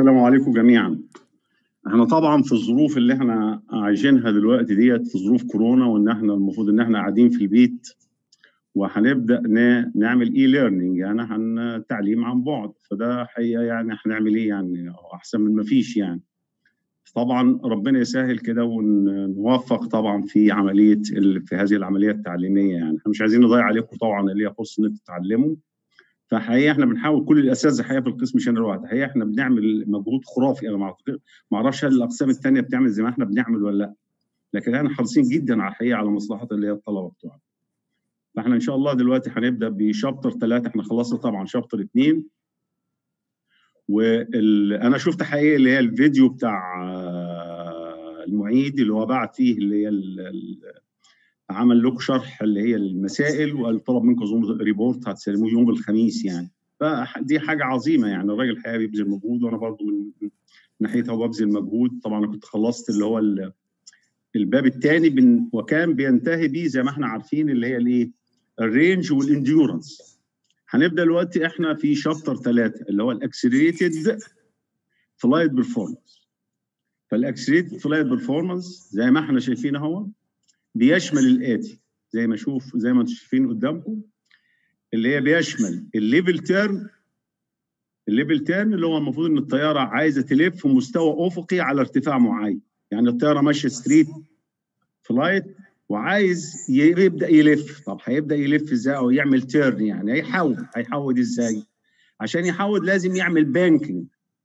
السلام عليكم جميعا احنا طبعا في الظروف اللي احنا عايشينها دلوقتي ديت في ظروف كورونا وان احنا المفروض ان احنا قاعدين في البيت وهنبدا نعمل اي ليرنينج يعني هن تعليم عن بعد فده حقيقه يعني هنعمل ايه يعني احسن من ما فيش يعني طبعا ربنا يسهل كده ونوفق طبعا في عمليه في هذه العمليه التعليميه يعني احنا مش عايزين نضيع عليكم طبعا اللي هي فرصه ان انتوا تتعلموا فحقيقه احنا بنحاول كل الاساتذه حقيقه في القسم مش انا لوحدي حقيقه احنا بنعمل مجهود خرافي انا ما اعرفش هل الاقسام الثانيه بتعمل زي ما احنا بنعمل ولا لا لكن احنا حريصين جدا على الحقيقه على مصلحه اللي هي الطلبه بتوعنا فاحنا ان شاء الله دلوقتي هنبدا بشابتر ثلاثه احنا خلصنا طبعا شابتر اثنين وانا شفت حقيقه اللي هي الفيديو بتاع المعيد اللي هو بعت فيه اللي هي عمل لكم شرح اللي هي المسائل وقال طلب منكم زوم ريبورت هتسلموه يوم الخميس يعني فدي حاجه عظيمه يعني الراجل الحقيقه بيبذل مجهود وانا برضو من ناحيتها ببذل مجهود طبعا انا كنت خلصت اللي هو الباب الثاني وكان بينتهي بيه زي ما احنا عارفين اللي هي الايه الرينج والانديورنس هنبدا دلوقتي احنا في شابتر ثلاثه اللي هو الاكسلريتد فلايت بيرفورمانس فالاكسلريتد فلايت بيرفورمانس زي ما احنا شايفين اهو بيشمل الاتي زي ما شوف زي ما انتم شايفين قدامكم اللي هي بيشمل الليفل تيرن الليفل تيرن اللي هو المفروض ان الطياره عايزه تلف في مستوى افقي على ارتفاع معين يعني الطياره ماشيه ستريت فلايت وعايز يبدا يلف طب هيبدا يلف ازاي او يعمل تيرن يعني هيحود هيحود ازاي عشان يحود لازم يعمل بانكينج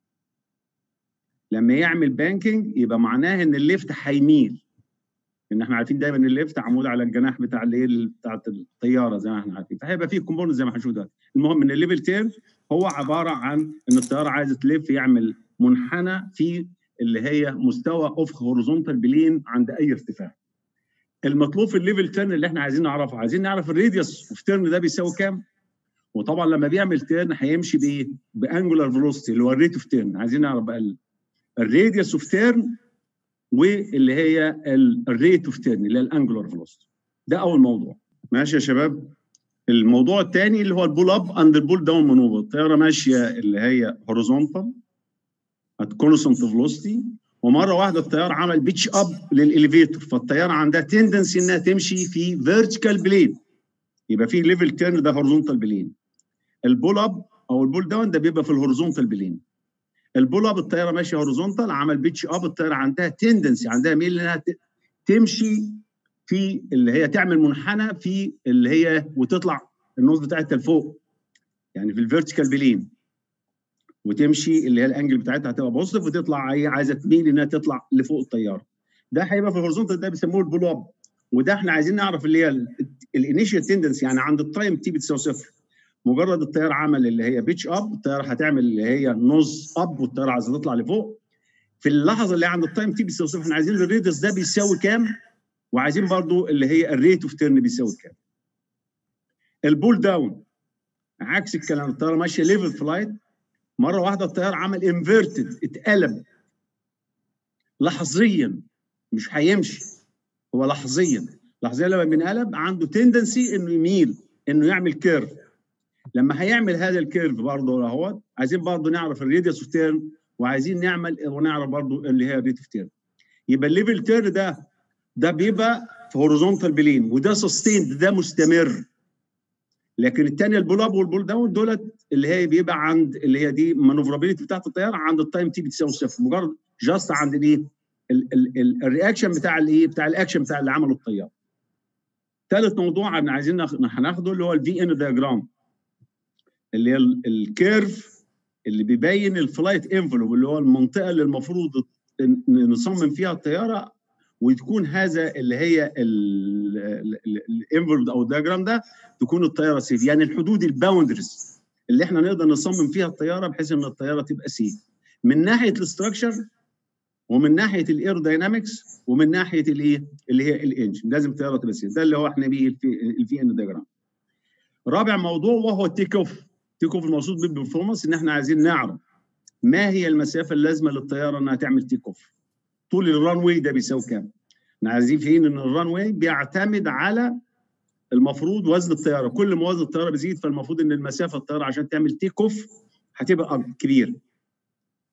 لما يعمل بانكينج يبقى معناه ان الليفت هيميل ان احنا عارفين دايما الليفت عمود على الجناح بتاع الايه بتاعت الطياره زي ما احنا عارفين فهيبقى فيه كومبوننت زي ما هنشوف دلوقتي المهم ان الليفل تيرن هو عباره عن ان الطياره عايزه تلف يعمل منحنى في اللي هي مستوى افق هوريزونتال بلين عند اي ارتفاع المطلوب في الليفل تيرن اللي احنا عايزين نعرفه عايزين نعرف الراديوس اوف تيرن ده بيساوي كام وطبعا لما بيعمل تيرن هيمشي بايه بانجولار فيلوسيتي اللي هو الريت اوف تيرن عايزين نعرف بقى الراديوس اوف تيرن واللي هي الريت اوف تيرن اللي هي الانجولار فيلوسيتي ده اول موضوع ماشي يا شباب الموضوع الثاني اللي هو البول اب اند البول داون مانوفر الطياره ماشيه اللي هي هوريزونتال ات كونستنت فيلوسيتي ومره واحده الطياره عمل بيتش اب للاليفيتور فالطياره عندها تندنسي انها تمشي في فيرتيكال بلين يبقى في ليفل تيرن ده هوريزونتال بلين البول اب او البول داون ده بيبقى في الهوريزونتال بلين البول اب الطياره ماشيه هوريزونتال عمل بيتش اب الطياره عندها تندنسي عندها ميل انها تمشي في اللي هي تعمل منحنى في اللي هي وتطلع النص بتاعتها لفوق يعني في الفيرتيكال بلين وتمشي اللي هي الانجل بتاعتها هتبقى بوزيتيف وتطلع هي عايزه تميل انها تطلع لفوق الطياره ده هيبقى في الهوريزونتال ده بيسموه البول اب وده احنا عايزين نعرف اللي هي الانيشال تندنسي يعني عند التايم تي بتساوي صفر مجرد الطياره عمل اللي هي بيتش اب الطياره هتعمل اللي هي نوز اب والطياره عايزه تطلع لفوق في اللحظه اللي عند التايم تي بيساوي صفر احنا عايزين الريدس ده بيساوي كام وعايزين برضو اللي هي الريت اوف تيرن بيساوي كام البول داون عكس الكلام الطياره ماشيه ليفل فلايت مره واحده الطيار عمل انفيرتد اتقلب لحظيا مش هيمشي هو لحظيا لحظيا لما بينقلب عنده تندنسي انه يميل انه يعمل كيرف لما هيعمل هذا الكيرف برضه اهوت عايزين برضه نعرف الريديوس اوف تيرن وعايزين نعمل ونعرف برضه اللي هي الريت اوف تيرن يبقى الليفل تيرن ده ده بيبقى في هوريزونتال بلين وده سستيند ده مستمر لكن الثانيه البول اب والبول داون دولت اللي هي بيبقى عند اللي هي دي مانوفرابيلتي بتاعت الطياره عند التايم تي بتساوي صفر مجرد جاست عند الايه الرياكشن بتاع الايه بتاع الاكشن بتاع اللي عمله الطيار ثالث موضوع احنا عايزين هناخده اللي هو الفي ان دياجرام اللي هي الكيرف اللي بيبين الفلايت انفلوب اللي هو المنطقه اللي المفروض نصمم فيها الطياره وتكون هذا اللي هي الانفلوب او الدياجرام ده تكون الطياره سيف يعني الحدود الباوندرز اللي احنا نقدر نصمم فيها الطياره بحيث ان الطياره تبقى سيف من ناحيه الاستراكشر ومن ناحيه الاير داينامكس ومن ناحيه الايه اللي هي الانجن لازم الطياره تبقى سيف ده اللي هو احنا بيه الفي ان دياجرام رابع موضوع وهو التيك اوف التيك اوف المقصود بالبرفورمانس ان احنا عايزين نعرف ما هي المسافه اللازمه للطياره انها تعمل تيك اوف طول الران واي ده بيساوي كام احنا عايزين فين ان الران واي بيعتمد على المفروض وزن الطياره كل ما وزن الطياره بيزيد فالمفروض ان المسافه الطياره عشان تعمل تيك اوف هتبقى كبيره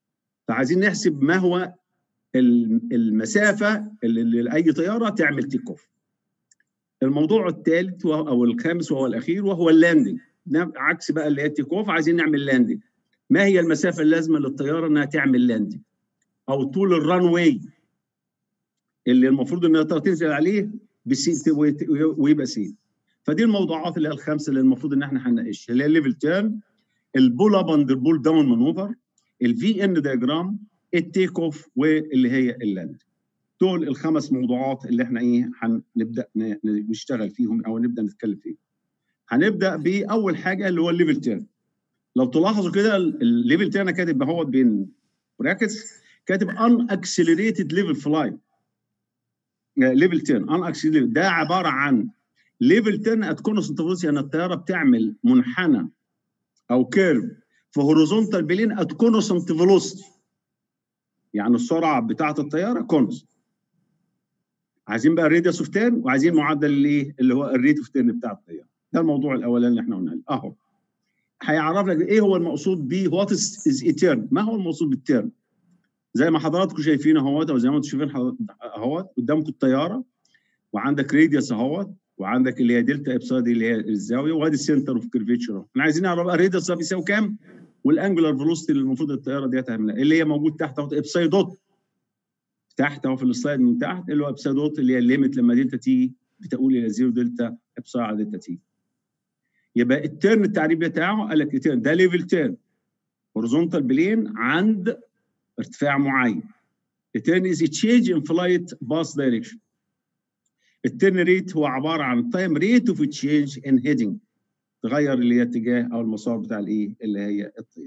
فعايزين نحسب ما هو المسافه اللي لاي طياره تعمل تيك اوف الموضوع الثالث او الخامس وهو الاخير وهو اللاندنج عكس بقى اللي هي التيك اوف عايزين نعمل لاندنج ما هي المسافه اللازمه للطياره انها تعمل لاندنج او طول الران واي اللي المفروض انها تنزل عليه بسي ويبقى سي فدي الموضوعات اللي هي الخمسه اللي المفروض ان احنا هنناقشها اللي هي الليفل تيرن البول اب اند البول داون مانوفر الفي ان دياجرام التيك اوف واللي هي اللاند دول الخمس موضوعات اللي احنا ايه هنبدا نشتغل فيهم او نبدا نتكلم فيهم هنبدا باول حاجه اللي هو الليفل تيرن لو تلاحظوا كده الليفل تيرن كاتب اهوت بين براكتس كاتب ان اكسلريتد ليفل فلايت ليفل 10 ان اكسلريتد ده عباره عن ليفل 10 ات كونستنت فيلوسيتي ان الطياره بتعمل منحنى او كيرف في هوريزونتال بلين ات كونستنت فيلوسيتي يعني السرعه بتاعه الطياره كونست عايزين بقى الريديوس اوف 10 وعايزين معدل الايه اللي هو الريت اوف 10 بتاع الطياره ده الموضوع الاولاني اللي احنا قلناه اهو هيعرف لك ايه هو المقصود ب وات از ايتيرن ما هو المقصود بالتيرن زي ما حضراتكم شايفين اهوت او زي ما انتم شايفين اهوت قدامكم الطياره وعندك راديوس اهوت وعندك اللي هي دلتا ابسايد اللي هي الزاويه وادي السنتر اوف كيرفيتشر احنا عايزين نعرف بقى الراديوس ده بيساوي كام والانجولار فيلوسيتي اللي المفروض الطياره دي تعملها اللي هي موجود تحت اهو ابسايدوت تحت اهو في السلايد من تحت اللي هو ابسايدوت اللي هي الليميت لما دلتا تي بتقول الى زيرو دلتا ابسايد على دلتا تي يبقى التيرن التعريف بتاعه قال لك التيرن ده ليفل تيرن هوريزونتال بلين عند ارتفاع معين التيرن از تشينج ان فلايت باس دايركشن التيرن ريت هو عباره عن تايم ريت اوف تشينج ان هيدنج تغير اللي هي اتجاه او المسار بتاع الايه اللي هي الطير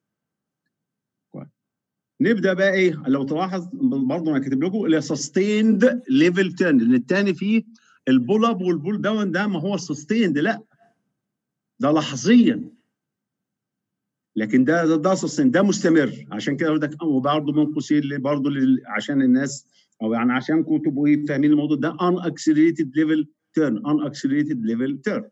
نبدا بقى ايه لو تلاحظ برضه انا كاتب لكم اللي سستيند ليفل 10 لان الثاني فيه البول اب والبول داون ده ما هو سستيند لا ده لحظيا لكن ده ده, ده سستين ده مستمر عشان كده بدك وبرضه من قوسين برضه عشان الناس او يعني عشانكم تبقوا ايه فاهمين الموضوع ده ان اكسلريتد ليفل تيرن ان اكسلريتد ليفل تيرن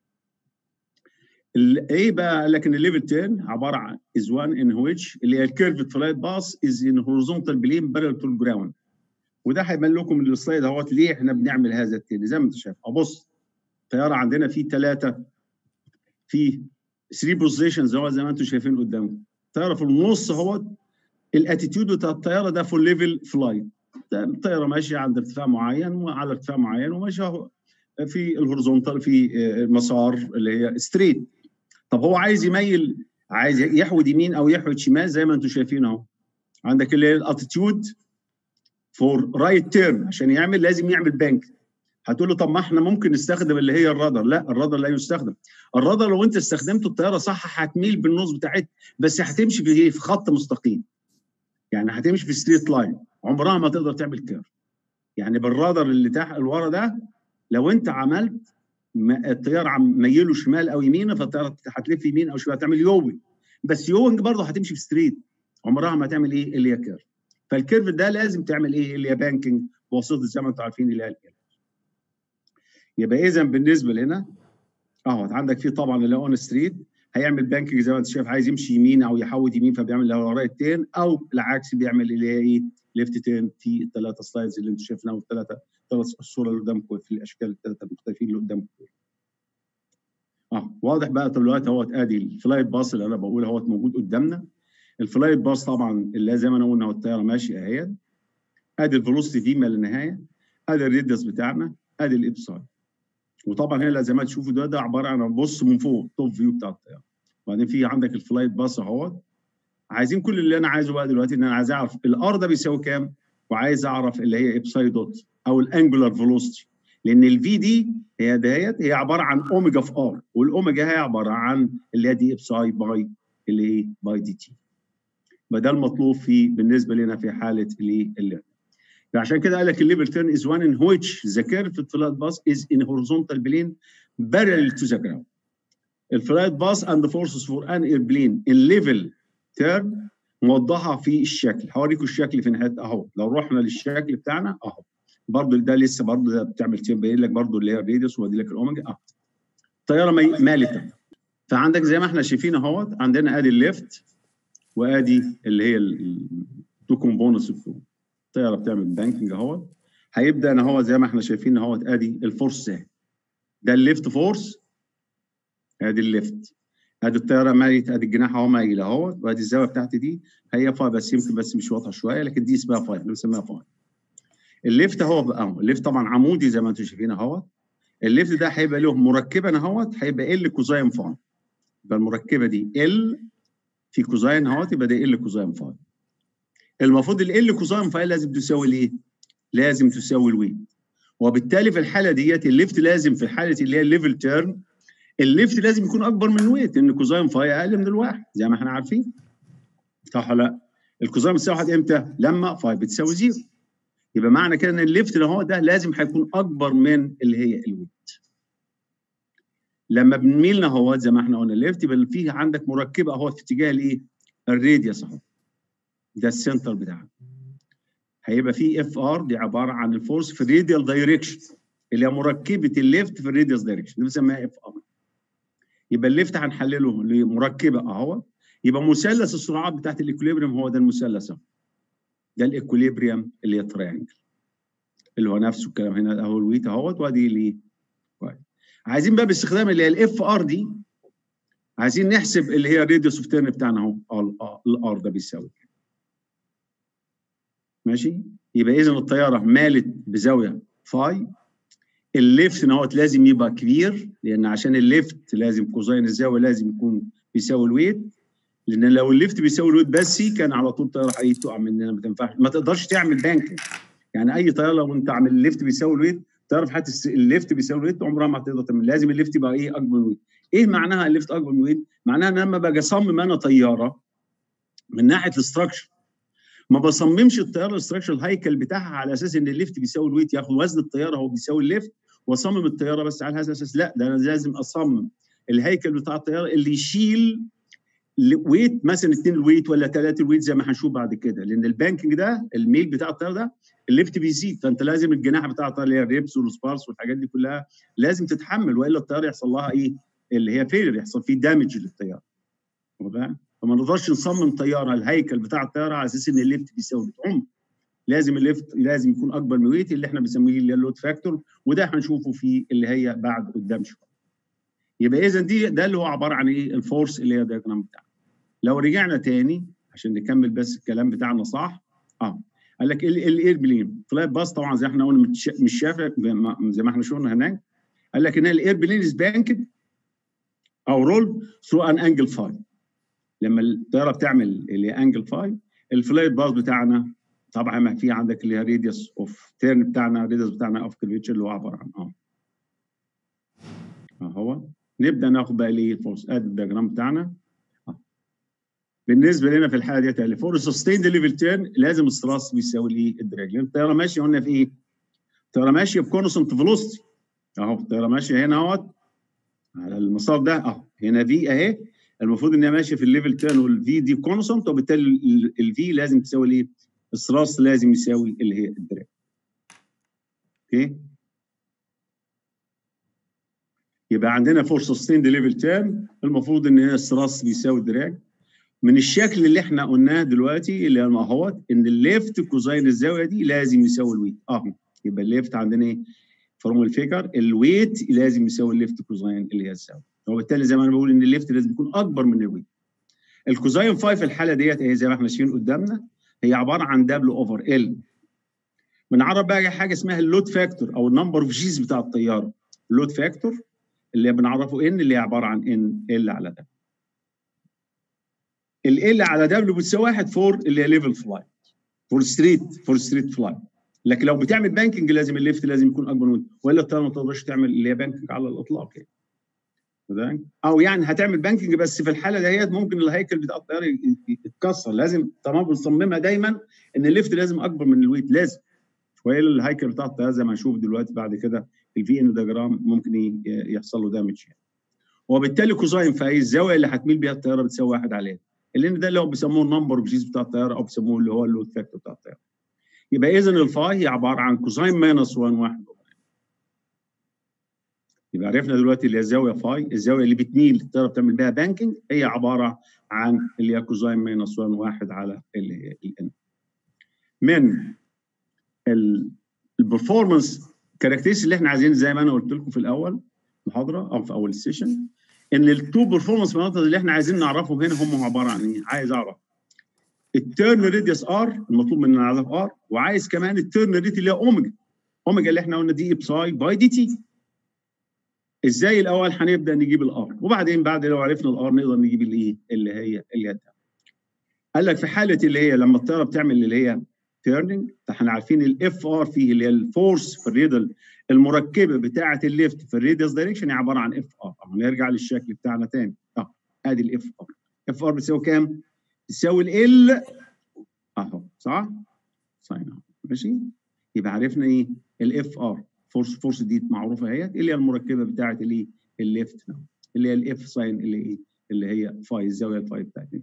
ايه بقى قال لك ان الليفل 10 عباره عن is one in which اللي هي الكيرفد فلايت باس is in horizontal plane parallel to the ground وده هيبان لكم من السلايد اهوت ليه احنا بنعمل هذا التاني زي ما انت شايف ابص الطياره عندنا في ثلاثه في 3 بوزيشنز اهو زي ما انتم شايفين قدامكم الطياره في النص اهوت الاتيتيود بتاع الطياره ده فول ليفل فلايت الطياره ماشيه عند ارتفاع معين وعلى ارتفاع معين وماشيه في الهوريزونتال في مسار اللي هي ستريت طب هو عايز يميل عايز يحود يمين او يحود شمال زي ما انتم شايفين اهو عندك اللي هي الاتيتيود فور رايت تيرن عشان يعمل لازم يعمل بانك هتقول له طب ما احنا ممكن نستخدم اللي هي الرادر لا الرادر لا يستخدم الرادر لو انت استخدمت الطياره صح هتميل بالنص بتاعتها بس هتمشي في ايه في خط مستقيم يعني هتمشي في ستريت لاين عمرها ما تقدر تعمل كيرف يعني بالرادر اللي تحت ورا ده لو انت عملت الطياره عم ميله شمال او يمين فالطياره هتلف يمين او شمال هتعمل يوينج بس يوينج برضه هتمشي في ستريت عمرها ما تعمل ايه اللي هي كيرف فالكيرف ده لازم تعمل ايه اللي هي بانكينج بواسطه زي ما انتم عارفين اللي هي الكيرف يبقى اذا بالنسبه لنا اهو عندك في طبعا اللي هو اون ستريت هيعمل بانكينج زي ما انت شايف عايز يمشي يمين او يحود يمين فبيعمل اللي هو رايت تين او العكس بيعمل اللي هي ايه ليفت تين في الثلاثه سلايدز اللي انتم شايفينها والثلاثه ثلاث الصوره اللي قدامكم في الاشكال الثلاثه المختلفين اللي قدامكم اه واضح بقى دلوقتي اهوت ادي الفلايت باص اللي انا بقول اهوت موجود قدامنا الفلايت باص طبعا اللي زي ما انا قلنا هو الطياره ماشيه اهي ادي الفيلوسيتي دي ما لا نهايه ادي الريديوس بتاعنا ادي الابسايد وطبعا هنا زي ما تشوفوا ده ده عباره عن بص من فوق توب فيو بتاع الطياره وبعدين في عندك الفلايت باص اهوت عايزين كل اللي انا عايزه بقى دلوقتي ان انا عايز اعرف الار ده بيساوي كام وعايز اعرف اللي هي ابسايد دوت او الانجولار فيلوسيتي لان الفي دي هي ديت هي عباره عن اوميجا في ار والاوميجا هي عباره عن اللي هي دي ابساي باي اللي هي باي دي تي فده المطلوب في بالنسبه لنا في حاله اللي عشان كده قال لك الليفل تيرن از وان ان which the curved flight bus is in horizontal plane parallel to the ground. الفلايت باص and the forces for an airplane in level turn موضحه في الشكل هوريكم الشكل في نهايه اهو لو رحنا للشكل بتاعنا اهو برضه ده لسه برضه ده بتعمل باين لك برضه اللي هي الراديوس وادي لك الاوميجا اه طياره مالته فعندك زي ما احنا شايفين اهوت عندنا ادي الليفت وادي اللي هي تو كومبوننتس الطياره بتعمل بانكينج اهوت هيبدا ان هو زي ما احنا شايفين اهوت ادي الفورس اهي ده الليفت فورس ادي الليفت ادي الطياره ميت ادي الجناح اهو مايل اهوت وادي الزاويه بتاعتي دي هي فاي بس يمكن بس مش واضحه شويه لكن دي اسمها فاي بنسميها فاي الليفت اهو بقى اهو الليفت طبعا عمودي زي ما انتم شايفين اهوت الليفت ده هيبقى له مركبا اهوت هيبقى ال كوزاين فاي يبقى المركبه دي ال في كوزاين اهوت يبقى ده ال كوزاين فاي المفروض ال كوزاين فاي لازم تساوي الايه؟ لازم تساوي الويت وبالتالي في الحاله ديت الليفت لازم في الحاله اللي هي الليفل تيرن الليفت لازم يكون اكبر من الويت لان كوزاين فاي اقل من الواحد زي ما احنا عارفين صح ولا لا؟ الكوزاين بتساوي واحد امتى؟ لما فاي بتساوي زيرو يبقى معنى كده ان الليفت اللي هو ده لازم هيكون اكبر من اللي هي الويت لما بنميل اهوت زي ما احنا قلنا الليفت يبقى فيه عندك مركبه اهوت في اتجاه الايه؟ الراديوس اهو ده السنتر بتاعك هيبقى فيه اف ار دي عباره عن الفورس في الراديال دايركشن اللي هي مركبه الليفت في الراديوس دايركشن دي بنسميها اف ار يبقى الليفت هنحلله لمركبه اهو يبقى مثلث السرعات بتاعت الاكوليبريم هو ده المثلث اهو ده الاكوليبريم اللي هي تريانجل اللي هو نفسه الكلام هنا اهو الويت اهوت وادي ليه كويس عايزين بقى باستخدام اللي هي الاف ار دي عايزين نحسب اللي هي الراديوس اوف تيرن بتاعنا اهو الار ده بيساوي ماشي يبقى اذا الطياره مالت بزاويه فاي الليفت اهوت لازم يبقى كبير لان عشان الليفت لازم كوزين الزاويه لازم يكون بيساوي الويت لان لو الليفت بيساوي الويت بس كان على طول الطياره هي تقع مننا ما تنفعش ما تقدرش تعمل بانكينج يعني اي طياره لو انت عامل الليفت بيساوي الويت تعرف حتى الليفت بيساوي الويت عمرها ما هتقدر تعمل لازم الليفت يبقى ايه اكبر من الويت ايه معناها الليفت اكبر من الويت معناها ان لما باجي اصمم انا طياره من ناحيه الاستراكشر ما بصممش الطياره الاستراكشر الهيكل بتاعها على اساس ان الليفت بيساوي الويت ياخد وزن الطياره هو بيساوي الليفت واصمم الطياره بس على هذا الاساس لا ده انا لازم اصمم الهيكل بتاع الطياره اللي يشيل ويت مثلا اثنين الويت ولا ثلاثه الويت زي ما هنشوف بعد كده لان البانكينج ده الميل بتاع الطياره ده الليفت بيزيد فانت لازم الجناح بتاع الطياره اللي هي الريبس والسبارس والحاجات دي كلها لازم تتحمل والا الطياره يحصل لها ايه؟ اللي هي فيلر يحصل فيه دامج للطياره فما نقدرش نصمم طياره الهيكل بتاع الطياره على اساس ان الليفت بيساوي عمر لازم الليفت لازم يكون اكبر من الويت اللي احنا بنسميه اللي اللود فاكتور وده هنشوفه في اللي هي بعد قدام شويه يبقى اذا دي ده اللي هو عباره عن ايه الفورس اللي هي الدياجرام بتاعنا لو رجعنا تاني عشان نكمل بس الكلام بتاعنا صح اه قال لك الاير بلين فلايت باص طبعا زي ما احنا قلنا مش شايف زي ما احنا شفنا هناك قال لك ان الاير بلين از بانكد او رول ثرو ان انجل فاي لما الطياره بتعمل اللي انجل فاي الفلايت باص بتاعنا طبعا ما في عندك اللي هي راديوس اوف تيرن بتاعنا الراديوس بتاعنا اوف كيرفيتشر اللي هو عباره عن اه اهو نبدا ناخد بقى ليه الفورس ادي الدياجرام بتاعنا آه. بالنسبه لنا في الحاله ديت الفور سستيند ليفل تيرن لازم الثراست بيساوي الايه الدراج لان الطياره ماشيه قلنا في ايه؟ الطياره ماشيه بكونستنت فيلوستي اهو الطياره ماشيه هنا اهوت على المسار ده اهو هنا في اهي المفروض ان هي ماشيه في الليفل تيرن والفي دي كونستنت وبالتالي الفي لازم تساوي الايه؟ الثراست لازم يساوي اللي هي الدراج اوكي يبقى عندنا فور سستيند ليفل تيرن المفروض ان هي الثراست بيساوي الدراج من الشكل اللي احنا قلناه دلوقتي اللي هو اهوت ان الليفت كوزين الزاويه دي لازم يساوي الويت اهو يبقى الليفت عندنا ايه فروم الفيجر الويت لازم يساوي الليفت كوزين اللي هي الزاويه وبالتالي زي ما انا بقول ان الليفت لازم يكون اكبر من الويت الكوزين 5 في الحاله ديت اهي زي ما احنا شايفين قدامنا هي عباره عن دبليو اوفر ال بنعرف بقى حاجه اسمها اللود فاكتور او النمبر اوف جيز بتاع الطياره اللود فاكتور اللي بنعرفه ان اللي هي عباره عن ان ال على ده ال على دبليو بتساوي 1 فور اللي هي ليفل فلايت فور ستريت فور ستريت فلايت لكن لو بتعمل بانكينج لازم الليفت لازم يكون اكبر من والا الطياره ما تقدرش تعمل اللي هي بانكينج على الاطلاق يعني او يعني هتعمل بانكينج بس في الحاله ديت ممكن الهيكل بتاع الطياره يتكسر لازم طالما بنصممها دايما ان الليفت لازم اكبر من الويت لازم والا الهيكل بتاع الطياره زي ما هنشوف دلوقتي بعد كده الفي ان دياجرام ممكن يحصل له دامج يعني وبالتالي كوزاين فهي الزاويه اللي هتميل بيها الطياره بتساوي واحد عليها لان ده اللي هو بيسموه النمبر اوف جيز بتاع الطياره او بيسموه اللي هو اللود فاكتور بتاع الطياره يبقى اذا الفاي هي عباره عن كوزاين ماينس 1 واحد يبقى عرفنا دلوقتي اللي هي الزاويه فاي الزاويه اللي بتميل الطياره بتعمل بيها بانكينج هي عباره عن اللي هي كوزاين ماينس 1 واحد على اللي هي الان من البرفورمانس كاركترستكس اللي احنا عايزين زي ما انا قلت لكم في الاول محاضره او في اول السيشن ان التو برفورمانس مناطق اللي احنا عايزين نعرفهم هنا هم عباره عن ايه؟ عايز اعرف التيرن ريديوس ار المطلوب مننا نعرف ار وعايز كمان التيرن ريت اللي هي اوميجا اوميجا اللي احنا قلنا دي بساي باي دي تي ازاي الاول هنبدا نجيب الار وبعدين بعد لو عرفنا الار نقدر نجيب الايه اللي هي اللي هي قال لك في حاله اللي هي لما الطياره بتعمل اللي هي تيرنينج احنا عارفين الاف ار فيه اللي هي الفورس في الريدل المركبه بتاعه الليفت في الريديوس دايركشن هي عباره عن اف ار نرجع للشكل بتاعنا تاني اه ادي الاف ار اف ار بتساوي كام؟ بتساوي ال اهو صح؟ ساين ماشي؟ يبقى عرفنا ايه؟ الاف ار فورس فورس دي معروفه اهيت اللي هي المركبه بتاعه الايه؟ الليفت اللي هي الاف ساين اللي ايه؟ اللي هي فاي الزاويه الفاي بتاعتنا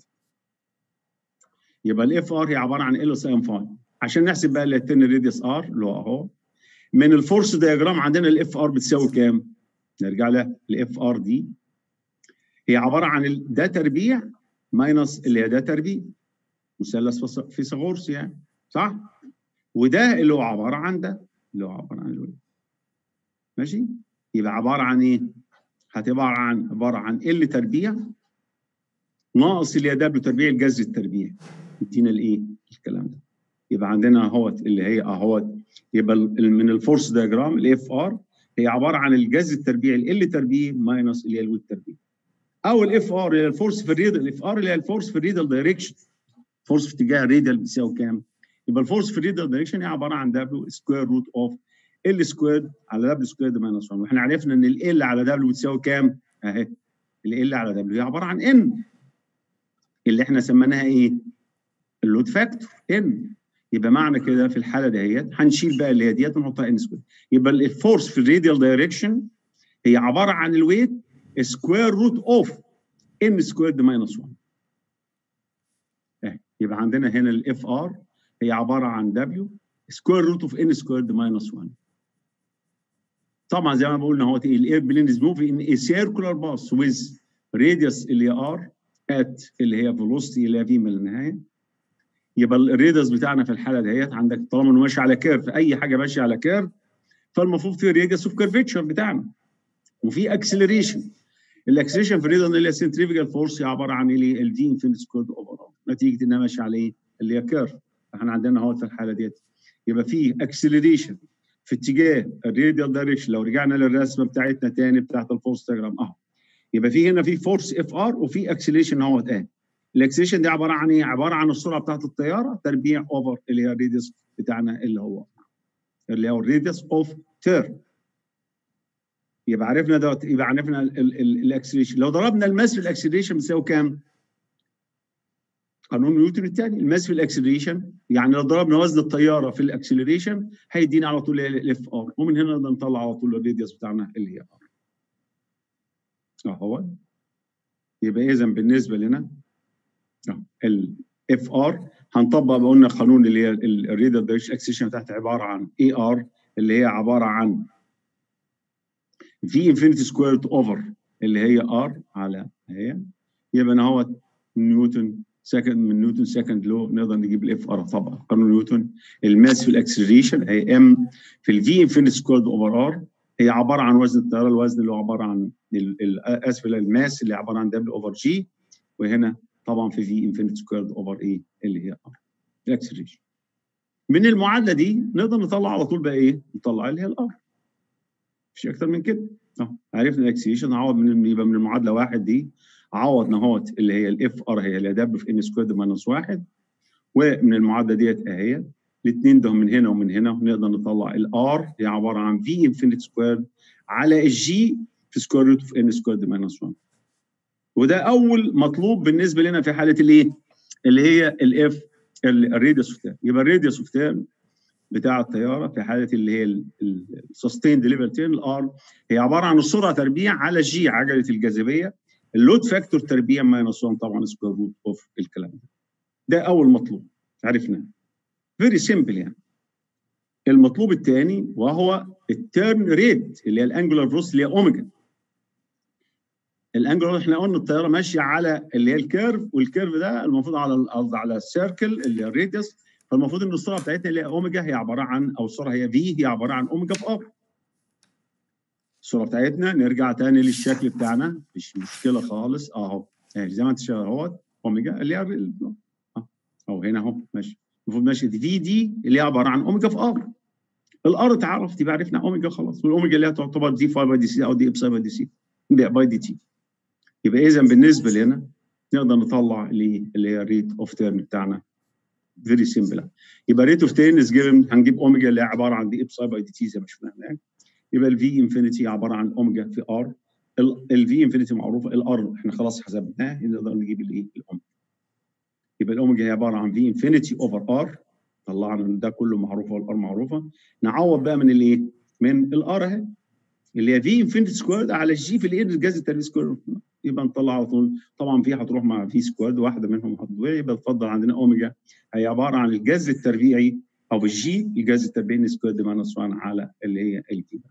يبقى الاف ار هي عباره عن ال ساين فاي عشان نحسب بقى التن ريديوس ار اللي هو اهو من الفورس دياجرام عندنا الاف ار بتساوي كام؟ نرجع لها الاف ار دي هي عباره عن ده تربيع ماينس اللي هي ده تربيع مثلث فيثاغورس يعني صح؟ وده اللي هو عباره عن ده اللي هو عباره عن الويب ماشي؟ يبقى عباره عن ايه؟ هتبقى عباره عن عباره عن ال تربيع ناقص اللي هي دبليو تربيع الجذر التربيع يدينا الايه؟ الكلام ده يبقى عندنا اهوت اللي هي اهوت يبقى من الفورس دياجرام الاف ار هي عباره عن الجذر التربيعي ال تربيع ماينس اللي هي الويت تربيع او الاف ار اللي هي الفورس في الريدل الاف ار اللي هي الفورس في الريدل دايركشن فورس في اتجاه الريدل بتساوي كام؟ يبقى الفورس في الريدل دايركشن هي عباره عن دبليو سكوير روت اوف ال سكوير على دبليو سكوير ماينس 1 واحنا عرفنا ان ال على دبليو بتساوي كام؟ اهي ال على دبليو هي عباره عن ان اللي احنا سميناها ايه؟ اللود فاكتور ان يبقى معنى كده في الحاله ديت هنشيل بقى اللي هي ديت ونحطها ان سكوير يبقى الفورس في الراديال دايركشن هي عباره عن الويت سكوير روت اوف ان سكويرد ماينس 1 يبقى عندنا هنا الاف ار هي عباره عن دبليو سكوير روت اوف ان سكويرد ماينس 1 طبعا زي ما بقول هو الاير بلين از موفينج ان سيركولار باث ويز راديوس اللي هي ار ات اللي هي فيلوسيتي اللي هي في من النهايه يبقى الريدس بتاعنا في الحاله ديت عندك طالما انه ماشي على كيرف اي حاجه ماشيه على كيرف فالمفروض في ريدس اوف كيرفيتشر بتاعنا وفي اكسلريشن الاكسلريشن في الريدس اللي هي سنتريفيكال فورس هي عباره عن ايه الدي انفينيت سكوير اوفر نتيجه انها ماشيه على ايه اللي هي كيرف احنا عندنا اهو في الحاله ديت يبقى في اكسلريشن في اتجاه الراديال دايركشن لو رجعنا للرسمه بتاعتنا تاني بتاعت الفورس دياجرام اهو يبقى في هنا في فورس اف ار وفي اكسلريشن اهوت اهي الاكسلريشن دي عباره عن ايه؟ عباره عن السرعه بتاعت الطياره تربيع اوفر اللي هي الريديوس بتاعنا اللي هو اللي هو الريديوس اوف تيرن يبقى عرفنا دوت يبقى عرفنا الاكسلريشن لو ضربنا الماس في الاكسلريشن بيساوي كام؟ قانون نيوتن الثاني الماس في الاكسلريشن يعني لو ضربنا وزن الطياره في الاكسلريشن هيدينا على طول الاف ار ومن هنا نقدر نطلع على طول الريديوس بتاعنا اللي هي ار اهو يبقى اذا بالنسبه لنا الاف ار هنطبق قلنا قانون اللي هي الريدر دايركشن اكسيشن بتاعتها عباره عن اي ار اللي هي عباره عن في انفينيتي سكويرد اوفر اللي هي ار على هي يبقى انا هو نيوتن سكند من نيوتن سكند لو نقدر نجيب الاف ار طبعا قانون نيوتن الماس في الاكسلريشن هي ام في الفي انفينيتي سكويرد اوفر ار هي عباره عن وزن الطياره الوزن اللي هو عباره عن اسف الماس اللي عباره عن دبليو اوفر جي وهنا طبعا في في انفينيتي سكويرد اوفر ايه اللي هي ار الاكسلريشن من المعادله دي نقدر نطلع على طول بقى ايه؟ نطلع اللي هي الار مفيش اكتر من كده اه عرفنا الاكسلريشن نعوض من يبقى من المعادله واحد دي عوضنا اهوت اللي هي الاف ار هي اللي دبليو في ان سكويرد ماينس واحد ومن المعادله ديت اهي الاثنين ده من هنا ومن هنا ونقدر نطلع الار هي عباره عن في انفينيتي سكويرد على الجي في سكوير روت اوف ان سكويرد ماينس 1 وده اول مطلوب بالنسبه لنا في حاله الايه؟ اللي هي الاف الراديوس اوف تيرن يبقى الراديوس اوف تيرن بتاع الطياره في حاله اللي هي السستين ديليفر تيرن الار هي عباره عن السرعه تربيع على جي عجله الجاذبيه اللود فاكتور تربيع ماينس 1 طبعا سكوير روت اوف الكلام ده ده اول مطلوب عرفناه فيري سيمبل يعني المطلوب الثاني وهو التيرن ريت اللي هي الانجولار فيلوسيتي اللي هي اوميجا الانجولار احنا قلنا الطياره ماشيه على اللي هي الكيرف والكيرف ده المفروض على على السيركل اللي هي الريديوس فالمفروض ان السرعه بتاعتنا اللي هي اوميجا هي عباره عن او السرعه هي في هي عباره عن اوميجا في ار الصوره بتاعتنا نرجع تاني للشكل بتاعنا مش مشكله خالص اهو اهي زي ما انت شايف اهوت اوميجا اللي هي اهو هنا اهو ماشي المفروض ماشي في دي اللي هي عباره عن اوميجا في ار الار اتعرف تبقى عرفنا اوميجا خلاص والاوميجا اللي هي تعتبر دي 5 باي دي سي او دي ابساي باي دي سي باي دي تي يبقى اذا بالنسبه لنا نقدر نطلع اللي اللي هي الريت اوف تيرن بتاعنا فيري سيمبل يبقى ريت اوف تيرن از جيفن هنجيب اوميجا اللي هي عباره عن دي ابساي باي دي تي زي ما شفنا هناك يبقى الفي انفينيتي عباره عن اوميجا في ار الفي انفينيتي معروفه الار احنا خلاص حسبناه نقدر نجيب الايه الاوميجا يبقى الاوميجا هي عباره عن في انفينيتي اوفر ار طلعنا ان ده كله معروفه والار معروفه نعوض بقى من الايه؟ من الار اهي اللي هي في انفينيتي سكويرد على الجي في الايه الجذر التربيعي سكوير يبقى نطلع على طول طبعا في هتروح مع في سكويرد واحده منهم هتضيع يبقى اتفضل عندنا اوميجا هي عباره عن الجذر التربيعي او الجي الجذر التربيعي سكويرد ماينس 1 على اللي هي ال تي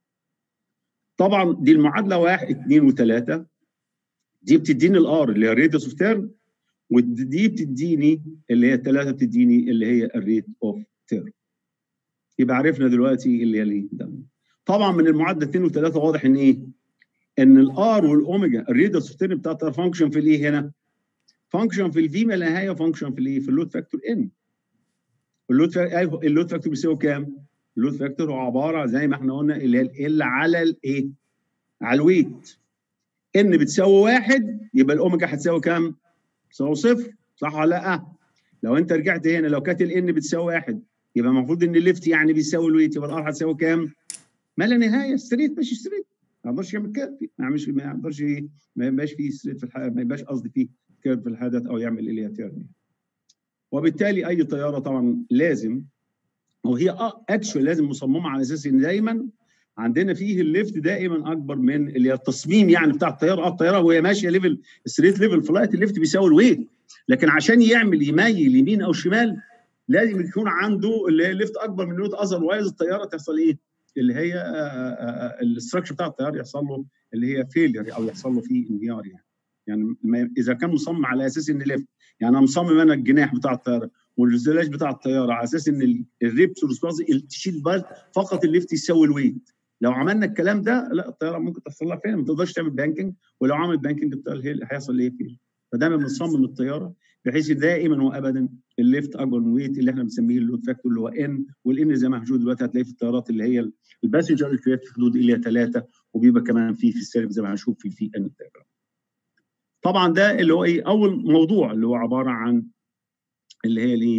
طبعا دي المعادله واحد اثنين وثلاثه دي بتديني الار اللي هي الريديوس اوف تيرن ودي بتديني اللي هي الثلاثه بتديني اللي هي الريت اوف تيرن يبقى عرفنا دلوقتي اللي هي الايه ده طبعا من المعادله 2 و3 واضح ان ايه؟ ان الار والاوميجا الريديوس اوف تيرن بتاعتها فانكشن في الايه هنا؟ فانكشن في الفي ما لا نهايه فانكشن في الايه؟ في اللود فاكتور ان اللود فاكتور ايوه اللود فاكتور بيساوي كام؟ اللود فاكتور هو عباره زي ما احنا قلنا اللي هي ال على الايه؟ على الويت ان بتساوي واحد يبقى الاوميجا هتساوي كام؟ تساوي صفر صح ولا لا؟ لو انت رجعت هنا لو كانت الان بتساوي واحد يبقى المفروض ان الليفت يعني بيساوي الويت يبقى الار هتساوي كام؟ ما لا نهايه ستريت ماشي ستريت ما يقدرش يعمل كيرف ما يعملش ما يقدرش ما يبقاش فيه ستريت في الحياه ما يبقاش قصدي فيه كيرف في الحدث او يعمل اللي هي تيرن وبالتالي اي طياره طبعا لازم وهي اكشوال لازم مصممه على اساس ان دايما عندنا فيه الليفت دائما اكبر من اللي هي التصميم يعني بتاع الطياره اه الطياره وهي ماشيه ليفل ستريت ليفل فلايت الليفت بيساوي الويت لكن عشان يعمل يميل يمين او شمال لازم يكون عنده اللي هي الليفت اكبر من الويت اذر وايز الطياره تحصل ايه؟ اللي هي الاستراكشر بتاع الطيار يحصل له اللي هي فيلير او يحصل له فيه انهيار يعني يعني اذا كان مصمم على اساس ان ليفت يعني انا مصمم انا الجناح بتاع الطياره والفيزولاج بتاع الطياره على اساس ان الريبس والسباز تشيل بال فقط الليفت يساوي الويت لو عملنا الكلام ده لا الطياره ممكن تحصل لها فين ما تقدرش تعمل بانكينج ولو عمل بانكينج هيحصل ايه فيه فدايما بنصمم الطياره بحيث دائما وابدا الليفت اكبر من ويت اللي احنا بنسميه اللود فاكتور اللي هو ان والان زي ما هنشوف دلوقتي هتلاقيه في الطيارات اللي هي الباسنجر اللي في حدود اللي هي ثلاثه وبيبقى كمان في في السيرف زي ما هنشوف في في ان طبعا ده اللي هو ايه اول موضوع اللي هو عباره عن اللي هي الايه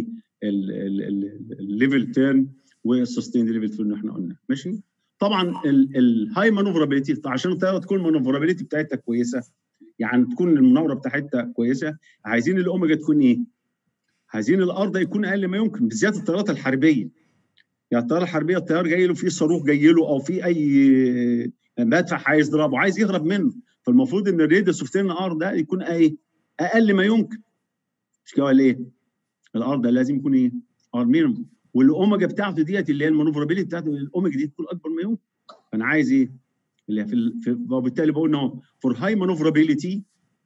الليفل تيرن والسستين ليفل تيرن اللي احنا قلنا ماشي طبعا الهاي مانوفرابيلتي عشان الطياره تكون المانوفرابيلتي بتاعتها كويسه يعني تكون المناوره بتاعتها كويسه عايزين الاوميجا تكون ايه؟ عايزين الارض يكون اقل ما يمكن بالذات الطيارات الحربيه يعني الطياره الحربيه الطيار جاي له في صاروخ جاي له او في اي مدفع عايز يضربه عايز يهرب منه فالمفروض ان الريديوس اوف تيرن ار ده يكون ايه؟ اقل ما يمكن مش كده ولا ايه؟ الار ده لازم يكون ايه؟ ار مينيمم والاوميجا بتاعته ديت اللي هي المانوفرابيلتي بتاعته الاوميجا دي تكون اكبر ما يمكن فانا عايز ايه؟ اللي في, في وبالتالي بقول انه for high maneuverability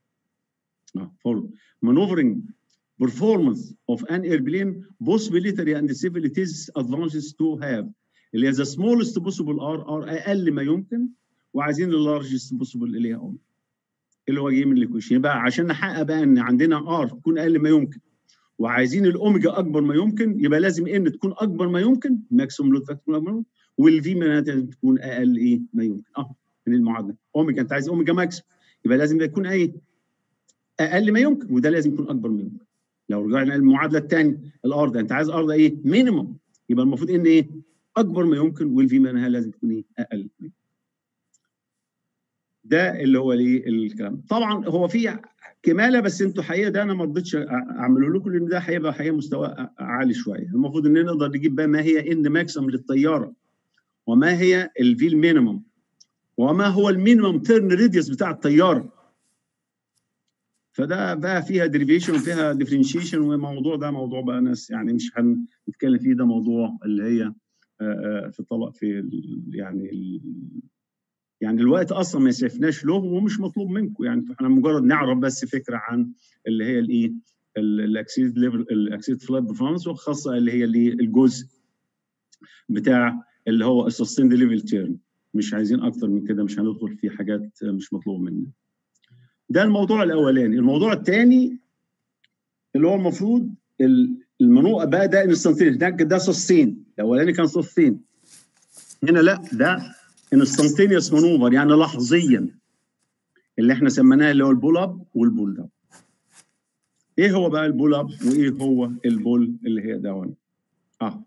for maneuvering performance of an airplane both military and civil it is advantages to have اللي هي the smallest possible r r اقل ما يمكن وعايزين الlargest possible اللي هي اوميجا اللي هو جاي من الايكويشن يبقى عشان نحقق بقى ان عندنا r تكون اقل ما يمكن وعايزين الاوميجا اكبر ما يمكن يبقى لازم ان تكون اكبر ما يمكن ماكسيموم لود فاكتور اكبر ما والفي معناتها تكون اقل ايه ما يمكن اه من المعادله اوميجا انت عايز اوميجا ماكس يبقى لازم ده يكون ايه اقل ما يمكن وده لازم يكون اكبر ما يمكن لو رجعنا للمعادله الثانيه الارض انت عايز ارض ايه مينيمم يبقى المفروض ان ايه اكبر ما يمكن والفي معناها لازم تكون ايه اقل ما يمكن ده اللي هو الايه الكلام طبعا هو في كماله بس انتوا حقيقه ده انا ما رضيتش اعمله لكم لان ده هيبقى حقيقه مستوى عالي شويه المفروض ان نقدر نجيب بقى ما هي ان ماكسيمم للطياره وما هي الفي المينيمم وما هو المينيمم تيرن ريديوس بتاع الطياره فده بقى فيها ديريفيشن وفيها ديفرنشيشن والموضوع ده موضوع بقى ناس يعني مش هنتكلم فيه ده موضوع اللي هي في الطلاق في يعني يعني الوقت اصلا ما شفناش له ومش مطلوب منكم يعني احنا مجرد نعرف بس فكره عن اللي هي الايه الاكسيد ليفل الاكسيد فلايت برفورمانس وخاصه اللي هي اللي الجزء بتاع اللي هو السستيند ليفل تيرن مش عايزين اكتر من كده مش هندخل في حاجات مش مطلوب مننا ده الموضوع الاولاني الموضوع الثاني اللي هو المفروض المنوء بقى ده انستنتينيوس هناك ده سستين الاولاني كان سستين هنا لا ده انستنتينيوس مانوفر يعني لحظيا اللي احنا سميناه اللي هو البول اب والبول داون ايه هو بقى البول اب وايه هو البول اللي هي داون اه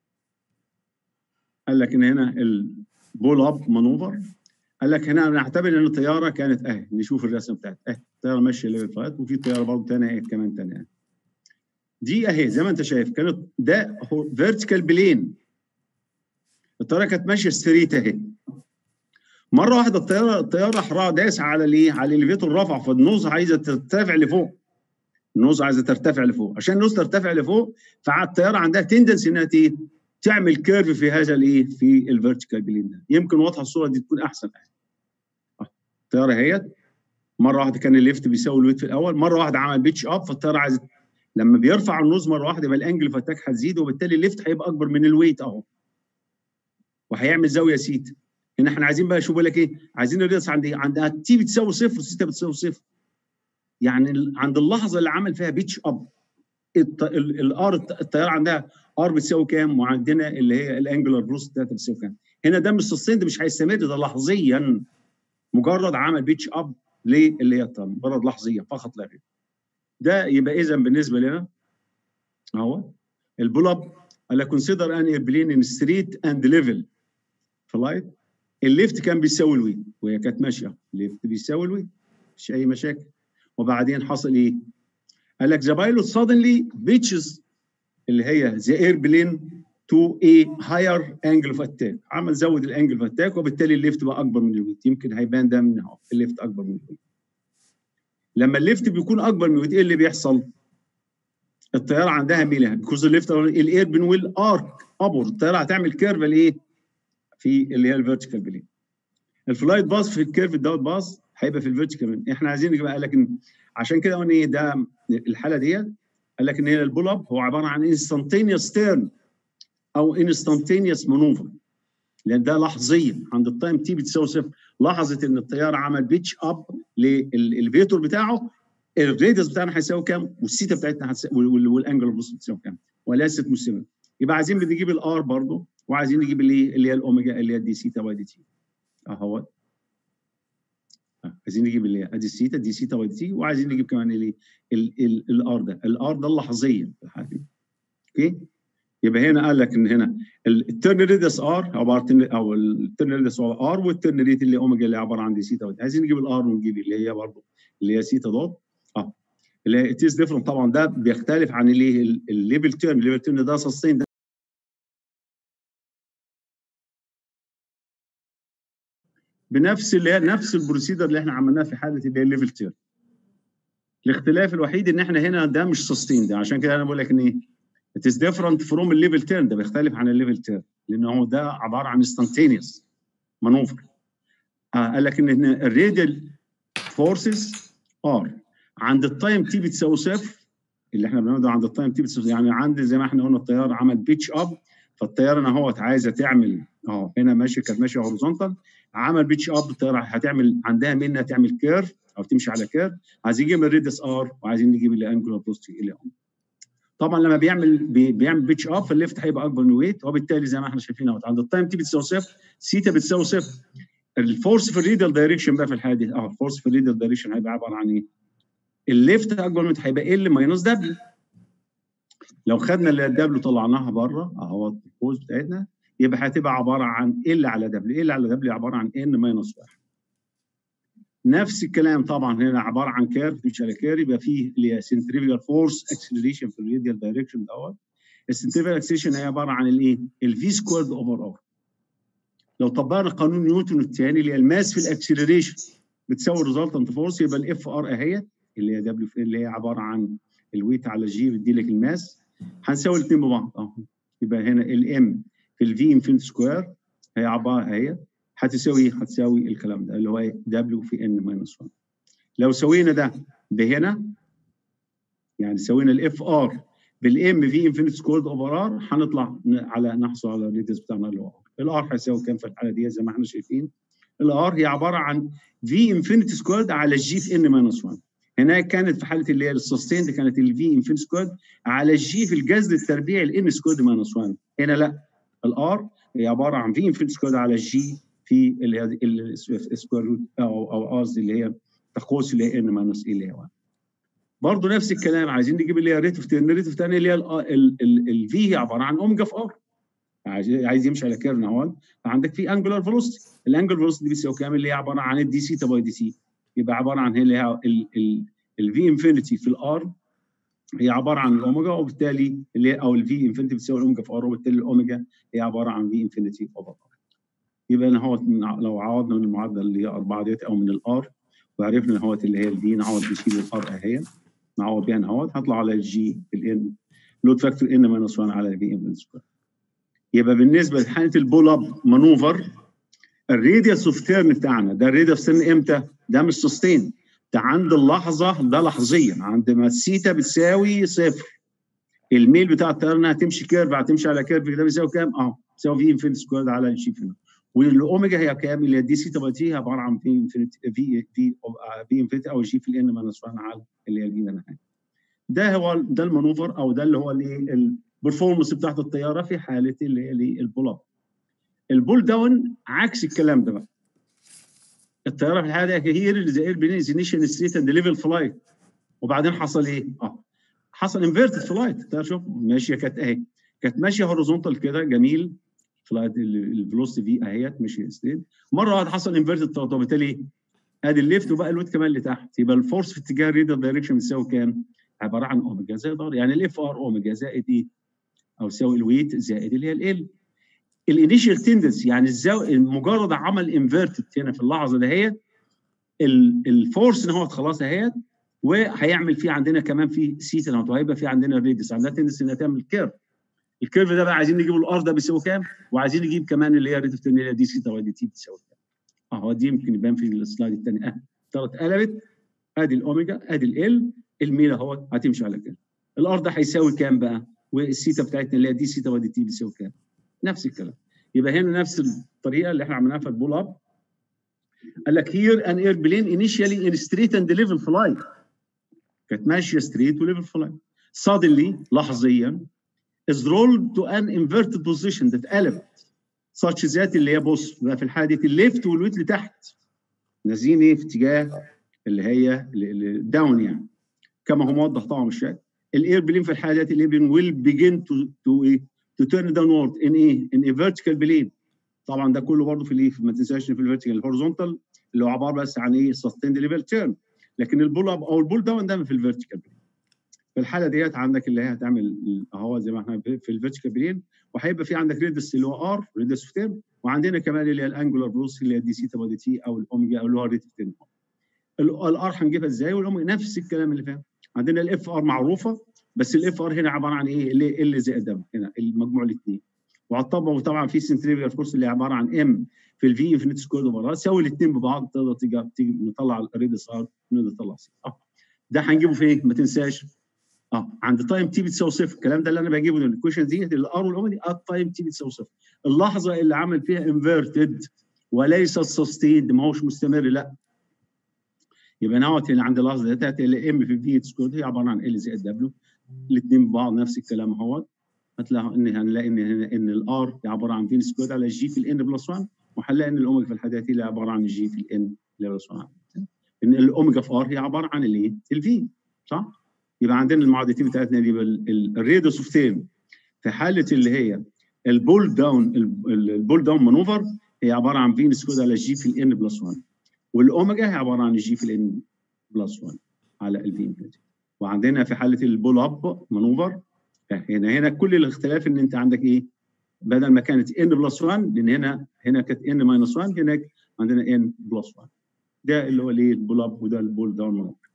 قال لك ان هنا البول اب مانوفر قال لك هنا نعتبر ان الطياره كانت اهي نشوف الرسم بتاعت اهي الطياره ماشيه ليفل فايت وفي طياره برضه ثانيه اهي كمان ثانيه دي اهي زي ما انت شايف كانت ده فيرتيكال بلين الطياره كانت ماشيه ستريت اهي مره واحده الطياره الطياره راح داس على الايه على الاليفيتور رفع فالنوز عايزه ترتفع لفوق النوز عايزه ترتفع لفوق عشان النوز ترتفع لفوق فالطياره عندها تندنسي انها تعمل كيرف في هذا الايه في الفيرتيكال بلين ده يمكن واضحه الصوره دي تكون احسن الطياره اهيت مره واحده كان الليفت بيساوي الويت في الاول مره واحده عمل بيتش اب فالطياره عايزه لما بيرفع النوز مره واحده يبقى الانجل فتاك هتزيد وبالتالي الليفت هيبقى اكبر من الويت اهو وهيعمل زاويه سيتا هنا احنا عايزين بقى شو بقول لك ايه عايزين الرياضه عند عندها تي بتساوي صفر وسيتا بتساوي صفر يعني عند اللحظه اللي عمل فيها بيتش اب الار الطياره عندها ار بتساوي كام وعندنا اللي هي الانجلر بروس بتاعتها بتساوي كام هنا ده مش سستين ده مش هيستمر ده لحظيا مجرد عمل بيتش اب للي هي مجرد لحظيا فقط لا غير ده يبقى اذا بالنسبه لنا اهو البول اب قال لك كونسيدر ان بلين ان ستريت اند ليفل فلايت الليفت كان بيساوي الويت وهي كانت ماشيه الليفت بيساوي الويت مش اي مشاكل وبعدين حصل ايه؟ قال لك ذا بايلوت suddenly بيتشز اللي هي ذا اير بلين تو اي هاير انجل اوف اتاك عمل زود الانجل اوف اتاك وبالتالي الليفت بقى اكبر من الويت يمكن هيبان ده من اهو الليفت اكبر من الويت لما الليفت بيكون اكبر من الويت ايه اللي بيحصل؟ الطياره عندها ميله بيكوز الليفت الاير بنويل ارك ابورد الطياره هتعمل كيرف لايه؟ في اللي هي الفيرتيكال بلين الفلايت باص في الكيرف دوت باص هيبقى في الفيرتيكال احنا عايزين نجيب قال لك ان عشان كده قلنا ايه ده الحاله ديت قال لك ان هي البول اب هو عباره عن انستنتينيوس تيرن او انستنتينيوس مانوفر لان ده لحظيا عند التايم تي بتساوي صفر لحظه ان الطياره عمل بيتش اب للفيتور بتاعه الريدس بتاعنا هيساوي كام والسيتا بتاعتنا هتساوي والانجل بص بتساوي كام وليست مسلمه يبقى عايزين نجيب الار برضه وعايزين نجيب اللي اللي هي الاوميجا اللي هي دي سيتا واي دي تي اهو عايزين نجيب اللي هي ادي السيتا دي سيتا واي دي تي وعايزين نجيب كمان اللي الار ده الار ده اللحظيه في الحاله دي اوكي يبقى هنا قال لك ان هنا الترن ريدس ار عباره او الترن ريدس هو ار والترن ريت اللي اوميجا اللي عباره عن دي سيتا واي عايزين نجيب الار ونجيب اللي هي برضه اللي هي سيتا دوت اه اللي هي اتيز ديفرنت طبعا ده بيختلف عن اللي الليفل تيرن الليفل تيرن ده سستين ده بنفس اللي هي نفس البروسيدر اللي احنا عملناه في حاله اللي هي الليفل تيرن الاختلاف الوحيد ان احنا هنا ده مش سستين ده عشان كده انا بقول لك ان ايه it is different from الليفل تيرن ده بيختلف عن الليفل تيرن لان هو ده عباره عن instantaneous مانوفر آه قال لك ان الراديال فورسز ار عند التايم تي بتساوي صفر اللي احنا بناخده عند التايم تي بتساوي يعني عند زي ما احنا قلنا الطياره عمل بيتش اب فالطياره انا اهوت عايزه تعمل اه هنا ماشي كانت ماشيه هوريزونتال عمل بيتش اب الطياره هتعمل عندها منها تعمل كيرف او تمشي على كيرف عايزين نجيب الريدس ار وعايزين نجيب الانجولار بوستي اللي هم طبعا لما بيعمل بي بيعمل بيتش اب فالليفت هيبقى اكبر من الويت وبالتالي زي ما احنا شايفين اهوت عند التايم تي بتساوي صفر سيتا بتساوي صفر الفورس في الريدال دايركشن بقى في الحاله دي اه الفورس في الريدال دايركشن هيبقى عباره عن ايه؟ الليفت اكبر من هيبقى ال ماينس دبليو لو خدنا اللي الدبليو طلعناها بره اهو البوز بتاعتنا يبقى هتبقى عباره عن ال على دبليو ال على دبليو عباره عن ان ماينس 1 نفس الكلام طبعا هنا عباره عن كيرف مش على كيرف يبقى فيه اللي هي سنتريفيال فورس اكسلريشن في الراديال دايركشن دوت السنتريفيال اكسلريشن هي عباره عن الايه؟ الفي سكويرد اوفر ار لو طبقنا قانون نيوتن الثاني اللي هي الماس في الاكسلريشن بتساوي الريزلتنت فورس يبقى الاف ار اهي اللي هي دبليو اللي هي عباره عن الويت على جي بيدي لك الماس هنساوي الاثنين ببعض اهو يبقى هنا الام في الفي انفينيتي سكوير هي عباره اهي هتساوي هتساوي الكلام ده اللي هو دبليو في ان ماينس 1 لو سوينا ده بهنا يعني سوينا الاف ار بالام في انفينيتي سكويرد اوفر ار هنطلع على نحصل على الريديوس بتاعنا اللي هو الار هيساوي كام في الحاله دي زي ما احنا شايفين الار هي عباره عن في انفينيتي سكويرد على الجي في ان ماينس 1 هناك كانت في حاله اللي هي السستين كانت الفي انفينيتي سكويرد على الجي في الجذر التربيعي الان سكويرد ماينس 1 هنا لا الار هي عباره عن في انفينيتي سكويرد على الجي في اللي هي السكوير روت او او قصدي اللي هي تقوس اللي هي ان ماينس اي اللي هي 1 برضه نفس الكلام عايزين نجيب اللي هي ريت اوف تيرن ريت اوف تيرن اللي هي الفي هي عباره عن اوميجا في ار عايز يمشي على كيرن اهو فعندك في انجولار فيلوسيتي الانجولار فيلوسيتي دي بيساوي كام اللي هي عباره عن الدي سي باي دي سي يبقى عباره عن اللي هي الفي انفينيتي في الار هي عباره عن الاوميجا وبالتالي اللي او الفي انفينيتي بتساوي الاوميجا في ار وبالتالي الاوميجا هي عباره عن في انفينيتي اوفر ار يبقى هنا هو لو عوضنا من المعادله اللي هي 4 ديت او من الار وعرفنا هو اللي هي الفي نعوض بشيل الار اهي نعوض بيها اهوت هطلع على الجي الان لود فاكتور ان ماينس 1 على في ام سكوير يبقى بالنسبه لحاله البول اب مانوفر الراديوس اوف تيرن بتاعنا ده الراديوس تيرن امتى؟ ده مش سستين ده عند اللحظه ده لحظيا عند ما السيتا بتساوي صفر الميل بتاع التيرن هتمشي كيرف هتمشي على كيرف ده بيساوي كام؟ اه بيساوي في انفينيتي سكوير على الجي في والاوميجا هي كام؟ اللي هي دي سيتا باي تي عباره عن في انفينيتي في في في انفينيتي او جي في الان ماينس 1 على اللي هي الفي نهايه. ده هو ده المانوفر او ده اللي هو الايه البرفورمانس بتاعت الطياره في حاله اللي هي البول اب. البول داون عكس الكلام ده بقى. الطياره في الحاله دي هي ذا اير بلين انيشال ستريت اند ليفل فلايت وبعدين حصل ايه؟ اه حصل انفيرتد فلايت شوف ماشيه كانت اهي كانت ماشيه هوريزونتال كده جميل فلايت الفيلوسيتي في اهيت ماشيه ستريت مره واحده حصل انفيرتد وبالتالي ادي الليفت وبقى الويت كمان لتحت يبقى الفورس في اتجاه الريدر دايركشن بتساوي كام؟ عباره عن اوميجا زائد ار يعني الاف ار اوميجا زائد ايه؟ او يساوي الويت زائد اللي هي ال الانيشال تندنسي يعني الزاويه مجرد عمل انفيرتد هنا في اللحظه دهيت الفورس ان هو خلاص اهيت وهيعمل فيه عندنا كمان في سيتا نوت وهيبقى في عندنا ريدس عندها تندنسي انها تعمل كيرف الكيرف ده بقى عايزين نجيب الار ده بيساوي كام وعايزين نجيب كمان اللي هي ريت اوف اللي هي دي سيتا واي دي تي بتساوي كام اهو دي يمكن يبان في السلايد الثاني اه طلعت اتقلبت ادي الاوميجا ادي ال الميل اهو هتمشي على كده الار ده هيساوي كام بقى والسيتا بتاعتنا اللي هي دي سيتا واي دي تي بتساوي كام نفس الكلام يبقى هنا نفس الطريقه اللي احنا عملناها في البول اب قال لك هير ان اير بلين انيشيالي ان ستريت اند ليفل فلايت كانت ماشيه ستريت وليفل فلايت suddenly لحظيا is rolled to an inverted position ده اتقلبت such ذات اللي هي بص بقى في الحاله دي الليفت والويت لتحت نازلين ايه في اتجاه اللي هي داون يعني كما هو موضح طبعا مش شايف الاير بلين في الحاله ديت الاير بلين will begin to to ايه to turn downward in ايه in a vertical plane طبعا ده كله برضه في الايه ما تنساش في الفيرتيكال الهوريزونتال اللي هو عباره بس عن ايه sustained level turn لكن البول اب او البول داون ده في الفيرتيكال بلين في الحاله ديت عندك اللي هي هتعمل اهو زي ما احنا في الفيرتيكال بلين وهيبقى في عندك ريدس اللي هو ار ريدس اوف تيرم وعندنا كمان اللي هي الانجولار بروس اللي هي دي سي تبقى دي تي او الاوميجا او اللي هو ريت اوف تيرم الار هنجيبها ازاي والاوميجا نفس الكلام اللي فات عندنا الاف ار معروفه بس الاف ار هنا عباره عن ايه اللي ال زائد دم هنا المجموع الاثنين وهتطبق طبعا في سنتريفيال فورس اللي عباره عن ام في الفي انفينيتي سكوير اوفر ساوي الاثنين ببعض تقدر تيجي تيجي نطلع الريدس ار نقدر نطلع سي اه ده هنجيبه فين ما تنساش اه عند تايم تي بتساوي صفر الكلام ده اللي انا بجيبه من الكويشن دي الار والاوميجا دي اه تايم تي بتساوي صفر اللحظه اللي عمل فيها انفيرتد وليس سستيند ما هوش مستمر لا يبقى نوت هنا عند اللحظه بتاعت ال ام في في سكوير هي عباره عن ال زائد دبليو الاثنين ببعض نفس الكلام اهوت هتلاقي ان هنلاقي ان هنا ان الار عباره عن في سكوير على الجي في الان بلس 1 وهنلاقي ان الاوميجا في الحالات دي عباره عن الجي في الان بلس 1 ان الاوميجا في ار هي عباره عن الايه؟ الفي صح؟ يبقى عندنا المعادلتين بتاعتنا دي الريدوس اوف تيرم في حاله اللي هي البول داون البول داون مانوفر هي عباره عن في سكوير على جي في الان بلس 1 والاوميجا هي عباره عن الجي في الان بلس 1 على الفي انفينيتي وعندنا في حاله البول اب مانوفر هنا هنا كل الاختلاف ان انت عندك ايه بدل ما كانت ان بلس 1 لان هنا هنا كانت ان ماينس 1 هناك عندنا ان بلس 1 ده اللي هو الايه البول اب وده البول داون مانوفر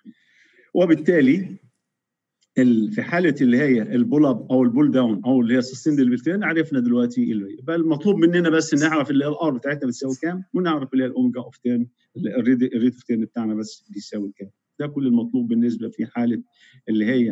وبالتالي في حاله اللي هي البول اب او البول داون او اللي هي سستيند البلتين عرفنا دلوقتي اللي هي بقى المطلوب مننا بس نعرف اللي هي الار بتاعتنا بتساوي كام ونعرف اللي هي الاوميجا اوف تيرن الريت اوف تيرن بتاعنا بس بيساوي كام ده كل المطلوب بالنسبه في حاله اللي هي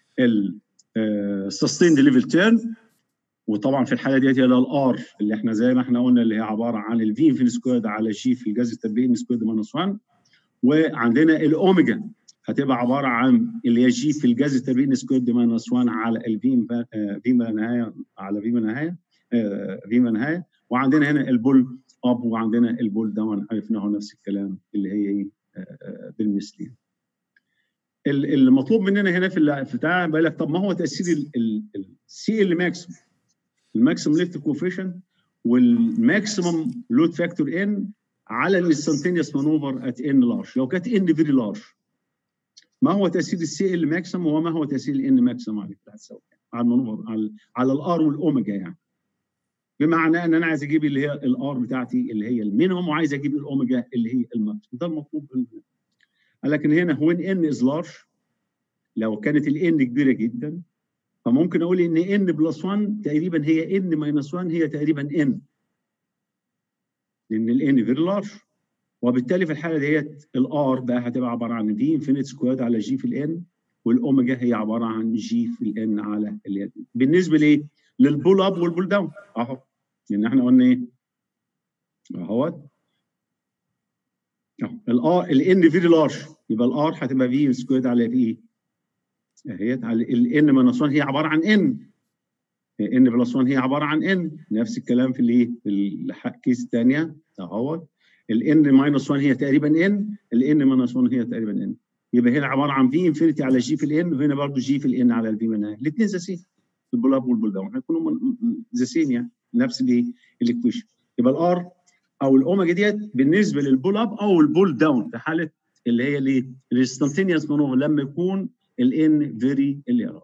السستيند ليفل تيرن وطبعا في الحاله ديت هي الار اللي احنا زي ما احنا قلنا اللي هي عباره عن الفي في سكوير على جي في الجذر التربيعي سكوير ماينس 1 وعندنا الاوميجا هتبقى عباره عن اللي هي جي في الجذر التربيعي سكوير ماينس 1 على الفي في ما نهايه على في ما نهايه في ما نهايه وعندنا هنا البول اب وعندنا البول داون عرفناه نفس الكلام اللي هي ايه بالمثلين المطلوب مننا هنا في بتاع بقول لك طب ما هو تاثير السي ال ماكسيمم الماكسيمم ليفت كوفيشن والماكسيمم لود فاكتور ان على الانستنتينيوس مانوفر ات ان لارج لو كانت ان فيري لارج ما هو تاثير السي ال ماكسيمم وما هو تاثير الان ماكسيمم على على المانوفر على على الار والاوميجا يعني بمعنى ان انا عايز اجيب اللي هي الار بتاعتي اللي هي المينيمم وعايز اجيب الاوميجا اللي هي الماكسيمم ده المطلوب مننا لكن هنا وين ان از لارج لو كانت الان كبيره جدا فممكن اقول ان ان بلس 1 تقريبا هي ان ماينس 1 هي تقريبا ان لان الان فيري لارج وبالتالي في الحاله ديت الار بقى هتبقى عباره عن في انفينيت سكواد على جي في الان والاوميجا هي عباره عن جي في الان على ال بالنسبه لايه؟ للبول اب والبول داون اهو لان احنا قلنا ايه؟ اهوت الار الان فيري لارج يبقى الار هتبقى في سكوير على في اهي على الان ماينس 1 هي عباره عن ان ان بلس 1 هي عباره عن ان نفس الكلام في الايه في الكيس الثانيه اهوت الان ماينس 1 هي تقريبا ان الان ماينس 1 هي تقريبا ان يبقى هنا عباره عن في انفينيتي على جي في الان وهنا برضه جي في الان على الفي منها الاثنين ذا سيم البول اب والبول داون هيكونوا ذا سيم يعني نفس الايه الايكويشن يبقى الار او الاوميجا ديت بالنسبه للبول اب او البول داون في حاله اللي هي الايه الانستنتينيوس مانوفر لما يكون الان فيري اللي لارج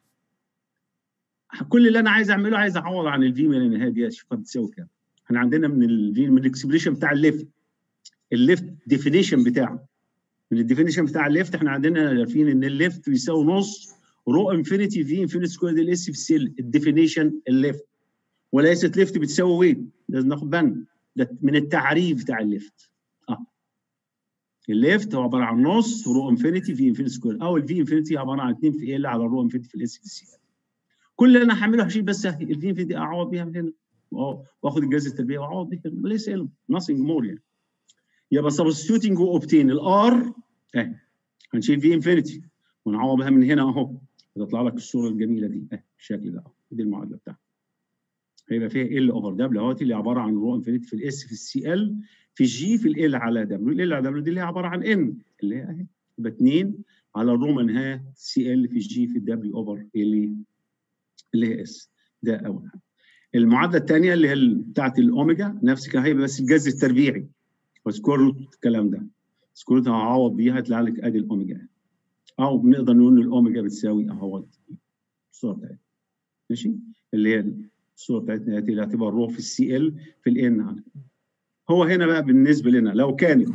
كل اللي انا عايز اعمله عايز اعوض عن الفي من النهايه دي اشوف بتساوي كام احنا عندنا من الفي من الاكسبريشن بتاع الليفت الليفت ديفينيشن بتاعه من الديفينيشن بتاع الليفت احنا عندنا عارفين ان الليفت بيساوي نص رو انفينيتي في انفينيتي سكوير دي الاس في السيل الديفينيشن الليفت وليست ليفت بتساوي ويت لازم ناخد بالنا ده من التعريف بتاع الليفت اه الليفت هو عباره عن نص رو انفينيتي في انفينيتي سكوير او الفي انفينيتي عباره عن 2 في ال على الرو انفينيتي في الاس في السي كل اللي انا هعمله هشيل بس الفي انفينيتي اعوض بيها من هنا واخد الجذر التربيعي واعوض بيها ليس علم nothing more يعني يبقى سبستيوتنج واوبتين الار اهي هنشيل في انفينيتي ونعوض بها من هنا اهو هتطلع لك الصوره الجميله دي اهي بالشكل ده دي المعادله بتاعتها هيبقى فيها ال اوفر دبليو اهوت اللي عباره عن رو انفينيتي في الاس في السي ال في جي في ال على دبليو ال على دبليو دي اللي هي عباره عن ان اللي هي اهي يبقى 2 على الرو منها سي ال في جي في الدبليو اوفر اللي اللي هي اس ده اول حاجه المعادله الثانيه اللي هي بتاعت الاوميجا نفس الكلام هيبقى بس الجذر التربيعي وسكوير روت الكلام ده سكوير روت هعوض بيها هيطلع لك ادي الاوميجا او بنقدر نقول ان الاوميجا بتساوي اهوت الصوره بتاعتنا ماشي اللي هي الصوره بتاعتنا اللي هتبقى الرو في السي ال في الان هو هنا بقى بالنسبه لنا لو كانت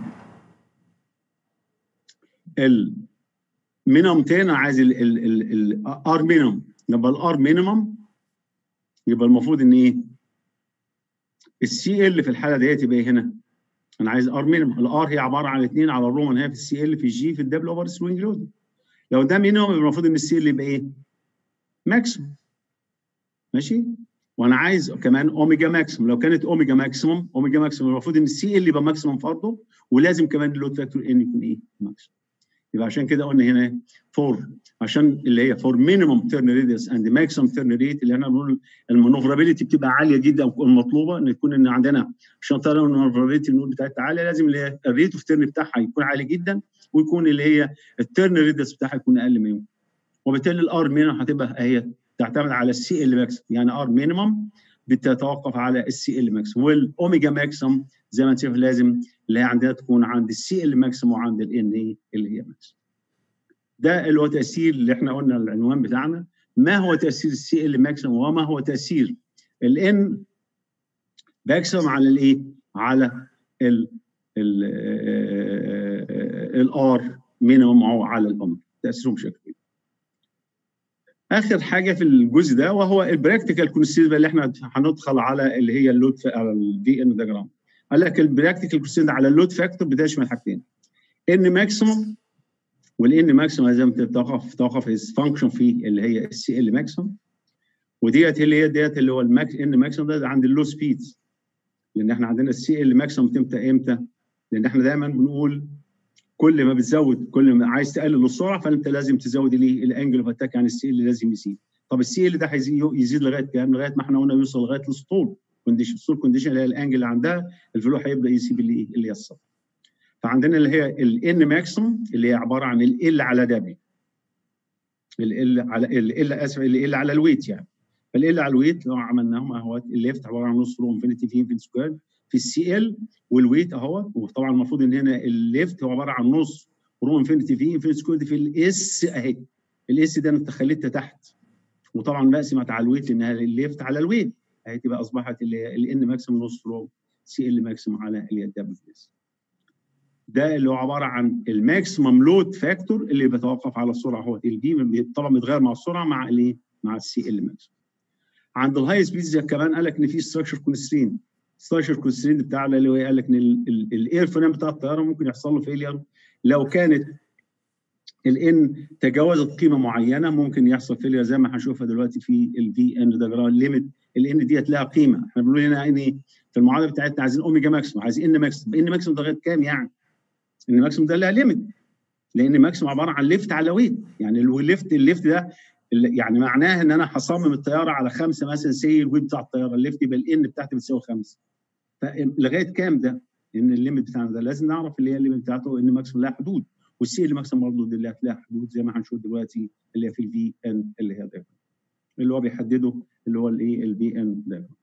المينيمم تاني عايز الار مينيمم يبقى الار مينيمم يبقى المفروض ان ايه السي ال في الحاله ديت يبقى ايه هنا انا عايز ار مينيمم الار هي عباره عن 2 على الرومان هي في السي ال في الجي في الدبل اوفر سوينج لود لو ده مينيمم يبقى المفروض ان السي ال يبقى ايه ماكسيمم ماشي وانا عايز كمان اوميجا ماكسيمم لو كانت اوميجا ماكسيمم اوميجا ماكسيمم المفروض ان السي ال يبقى ماكسيمم برضه ولازم كمان اللود فاكتور ان يكون ايه ماكسيمم يبقى عشان كده قلنا هنا فور عشان اللي هي فور مينيمم تيرن ريديوس اند ماكسيمم تيرن ريت اللي احنا بنقول المانوفرابيلتي بتبقى عاليه جدا المطلوبه ان يكون ان عندنا عشان ترى المانوفرابيلتي نقول بتاعتها عاليه لازم اللي هي الريت اوف تيرن بتاعها يكون عالي جدا ويكون اللي هي التيرن ريديوس بتاعها يكون اقل منه وبالتالي الار مينيمم هتبقى هي تعتمد على السي ال ماكسيمم يعني ار مينيمم بتتوقف على السي ال ماكسيمم والاوميجا ماكسيمم زي ما انت شايف لازم اللي هي عندنا تكون عند السي ال ماكسيمم وعند الان اي اللي هي ماكسيمم ده اللي هو تاثير اللي احنا قلنا العنوان بتاعنا ما هو تاثير السي ال ماكسيمم وما هو تاثير الان ماكسيمم على الايه؟ على ال ال الار مينيمم او على الاوميجا تاثيرهم بشكل كبير. اخر حاجه في الجزء ده وهو البراكتيكال كونستيتوينت اللي احنا هندخل على اللي هي اللود على الدي ان ديجرام قال لك البراكتيكال كونستيتوينت على اللود فاكتور بتشمل حاجتين ان ماكسيمم والان ماكسيمم لازم تتوقف توقف فانكشن في اللي هي السي ال ماكسيمم وديت اللي هي ديت اللي هو الماكس ان ماكسيمم ده عند اللو سبيدز لان احنا عندنا السي ال ماكسيمم تمتى امتى؟ لان احنا دايما بنقول كل ما بتزود كل ما عايز تقلل السرعه فانت لازم تزود الايه؟ الانجل اوف اتاك يعني السي ال لازم يزيد. طب السي ال ده هيزيد لغايه كام؟ لغايه ما احنا قلنا يوصل لغايه السطول كونديشن السطول كونديشن اللي هي الانجل اللي عندها الفلو هيبدا يسيب اللي اللي هي الصفر. فعندنا اللي هي الان ماكسيمم اللي هي عباره عن ال على دبليو. ال على ال اسف ال على الويت يعني. فال على الويت لو عملناهم اهو الليفت عباره عن نص رو انفينيتي في انفينيتي سكوير في السي ال والويت اهو وطبعا المفروض ان هنا الليفت هو عباره عن نص رو انفينيتي في انفينيتي سكوير في الاس اهي الاس ده انا خليتها تحت وطبعا مقسمت على الويت لانها الليفت على الويت اهي تبقى اصبحت الان ماكسيمم نص رو سي ال ماكسيمم على اللي هي الدبليو اس ده اللي هو عباره عن الماكسيمم لود فاكتور اللي بيتوقف على السرعه هو البي طبعا بيتغير مع السرعه مع الايه؟ مع السي ال ماكسيمم عند الهاي سبيدز كمان قال لك ان في ستراكشر كونسترين ستراكشر كونسترين بتاع اللي هو قال لك ان الاير فريم بتاع الطياره ممكن يحصل له فيلير لو كانت الان تجاوزت قيمه معينه ممكن يحصل فيلير زي ما هنشوفها دلوقتي في الفي ان ده ليميت الان ديت لها قيمه احنا بنقول هنا ان في المعادله بتاعتنا عايزين اوميجا ماكسيموم عايزين ان ماكسيموم ان ماكسيموم ده لغايه كام يعني؟ ان ماكسيموم ده لها ليميت لان ماكسيموم عباره عن ليفت على ويت يعني الليفت الليفت ده يعني معناه ان انا هصمم الطياره على خمسه مثلا سي الويت بتاع الطياره الليفت يبقى الان بتاعتي بتساوي خمسه فلغايه كام ده؟ ان الليميت بتاعنا ده لازم نعرف اللي هي الليميت بتاعته ان ماكسيموم لها حدود والسي اللي ماكسيموم برضه اللي لها حدود زي ما هنشوف دلوقتي اللي هي في الفي ان اللي هي ده اللي هو بيحدده اللي هو الايه الفي ان ده